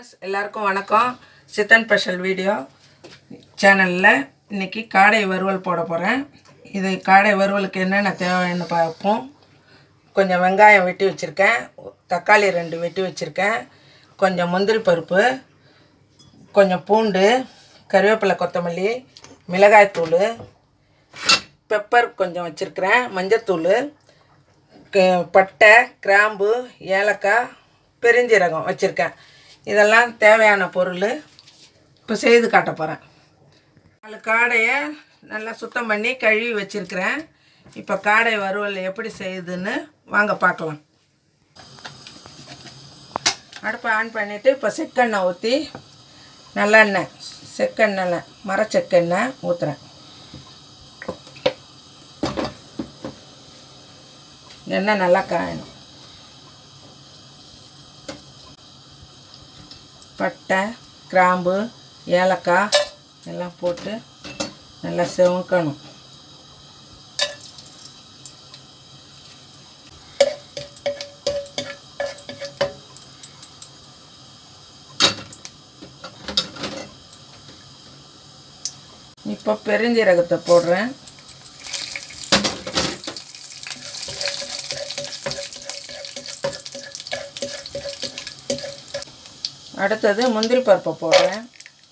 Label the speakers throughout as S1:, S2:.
S1: viewers எல்லாருக்கும் வணக்கம் சித்தன் special video சேனலில் இன்னைக்கு காடை வறுவல் போட போகிறேன் இது காடை வறுவலுக்கு என்னென்ன தேவைன்னு பார்ப்போம் கொஞ்சம் வெங்காயம் வெட்டி வச்சுருக்கேன் தக்காளி ரெண்டு வெட்டி வச்சுருக்கேன் கொஞ்சம் முந்திரி பருப்பு கொஞ்சம் பூண்டு கருவேப்பிலை கொத்தமல்லி மிளகாய்த்தூள் பெப்பர் கொஞ்சம் வச்சுருக்கிறேன் மஞ்சத்தூள் க- பட்டை கிராம்பு ஏலக்காய் பெருஞ்சீரகம் வச்சுருக்கேன் இதெல்லாம் தேவையான பொருள் இப்போ செய்து காட்ட போகிறேன் நாலு காடையை நல்லா சுத்தம் பண்ணி கழுவி வச்சுருக்கிறேன் இப்போ காடை வறுவல் எப்படி செய்யுதுன்னு வாங்க பார்க்கலாம் அடுப்பை ஆன் பண்ணிவிட்டு இப்போ செக்கெண்ணெய் ஊற்றி நல்லெண்ணெய் செக்கெண்ணெய் மர செக்கெண்ணெய் ஊற்றுறேன் எண்ணெய் நல்லா காயணும் பட்டை கிராம்பு ஏலக்காய் எல்லாம் போட்டு நல்லா செவக்கணும் இப்போ பெருஞ்சீரகத்தை போடுறேன் அடுத்தது முந்திரி பருப்பை போடுறேன்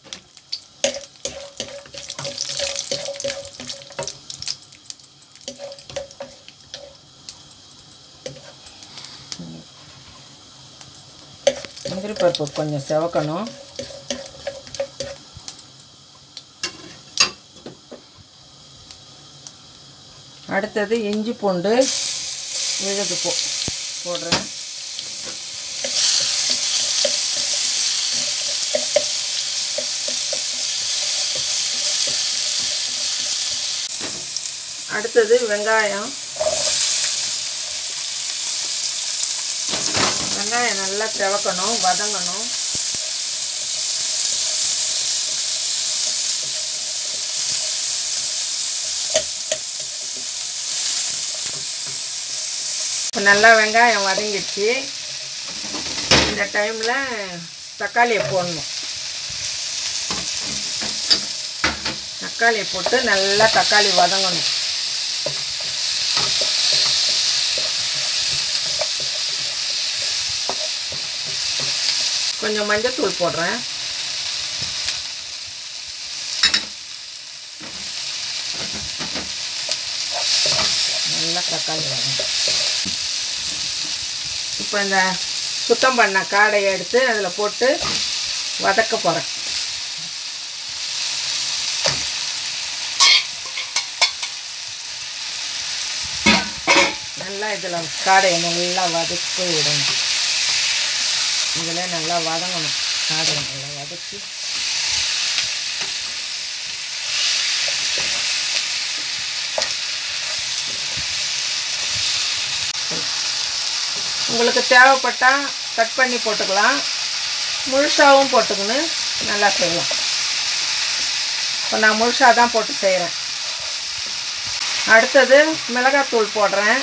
S1: முந்திரி பருப்பு கொஞ்சம் செவக்கணும் அடுத்தது இஞ்சி பூண்டு விழுது போ போடுறேன் அடுத்தது வெங்காயம் வெங்காயம் நல்லா செவக்கணும் வதங்கணும் இப்போ நல்லா வெங்காயம் வதங்கிடுச்சு இந்த டைமில் தக்காளியை போடணும் தக்காளியை போட்டு நல்லா தக்காளி வதங்கணும் கொஞ்சம் மஞ்சத்தூள் போடுறேன் நல்லா தக்காளி வதங்கும் இப்போ இந்த சுத்தம் பண்ண காடையை எடுத்து அதில் போட்டு வதக்க போகிறேன் நல்லா இதில் காடையை நல்லா வதக்கி விடணும் இதில் நல்லா வதங்கணும் காடையை நல்லா வதக்கி உங்களுக்கு தேவைப்பட்டால் கட் பண்ணி போட்டுக்கலாம் முழுசாகவும் போட்டுக்கின்னு நல்லா செய்யலாம் இப்போ நான் முழுசாக தான் போட்டு செய்கிறேன் அடுத்தது மிளகாத்தூள் போடுறேன்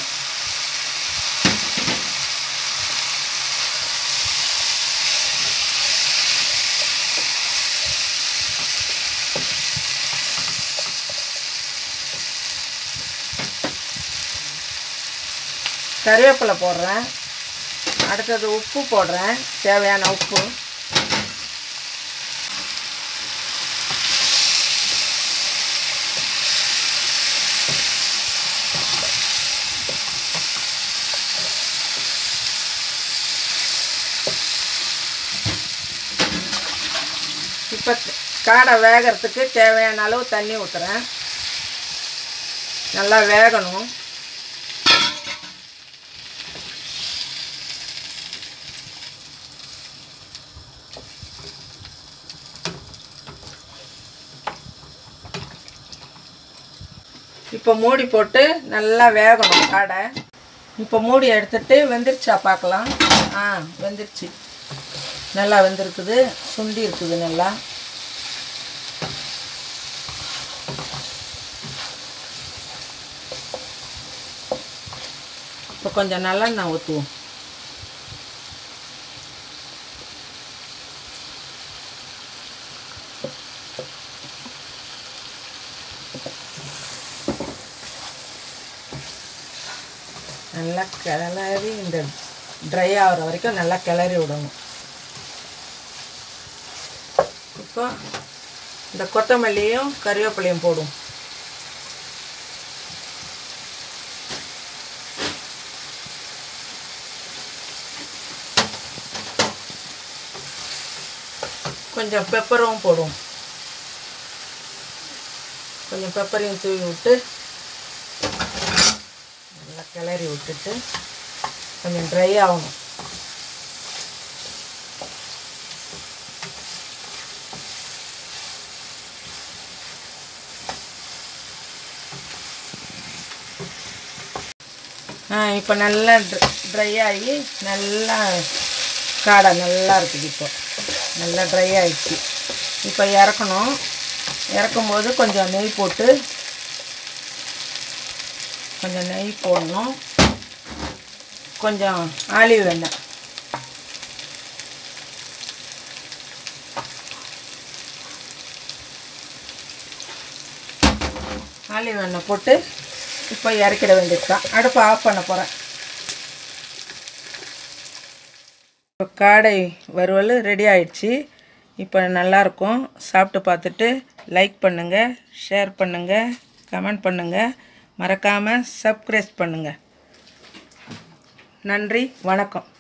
S1: கருவேப்பிலை போடுறேன் அடுத்தது உப்பு போடுறேன் தேவையான உப்பு இப்போ காடை வேகிறதுக்கு தேவையான அளவு தண்ணி ஊற்றுறேன் நல்லா வேகணும் இப்போ மூடி போட்டு நல்லா வேகணும் காடை இப்போ மூடி எடுத்துட்டு வெந்துருச்சா பார்க்கலாம் ஆ வெந்துருச்சு நல்லா வெந்திருக்குது சுண்டி இருக்குது நல்லா இப்போ கொஞ்சம் நல்லெண்ணெய் ஊற்றுவோம் நல்லா கிளறி இந்த ட்ரை ஆகிற வரைக்கும் நல்லா கிளறி விடணும் இப்போ இந்த கொத்தமல்லியும் கறிவேப்பிலையும் போடும் கொஞ்சம் பெப்பரும் போடும் கொஞ்சம் பெப்பரையும் தூவி விட்டு நல்லா கிளறி விட்டுட்டு கொஞ்சம் ட்ரை ஆகணும் ஆ இப்போ நல்லா ட்ரை ஆகி நல்லா காடை நல்லா இருக்குது இப்போ நல்லா ட்ரை ஆயிடுச்சு இப்போ இறக்கணும் இறக்கும்போது கொஞ்சம் நெய் போட்டு கொஞ்சம் நெய் போடணும் கொஞ்சம் ஆலிவ் எண்ணெய் ஆலிவ் எண்ணெய் போட்டு இப்போ இறக்கிட வேண்டியது தான் அடுப்பை ஆஃப் பண்ண போகிறேன் இப்போ காடை வறுவல் ரெடி ஆயிடுச்சு இப்போ நல்லாயிருக்கும் சாப்பிட்டு பார்த்துட்டு லைக் பண்ணுங்கள் ஷேர் பண்ணுங்கள் கமெண்ட் பண்ணுங்கள் மறக்காமல் சப்ஸ்கிரைப் பண்ணுங்கள் நன்றி வணக்கம்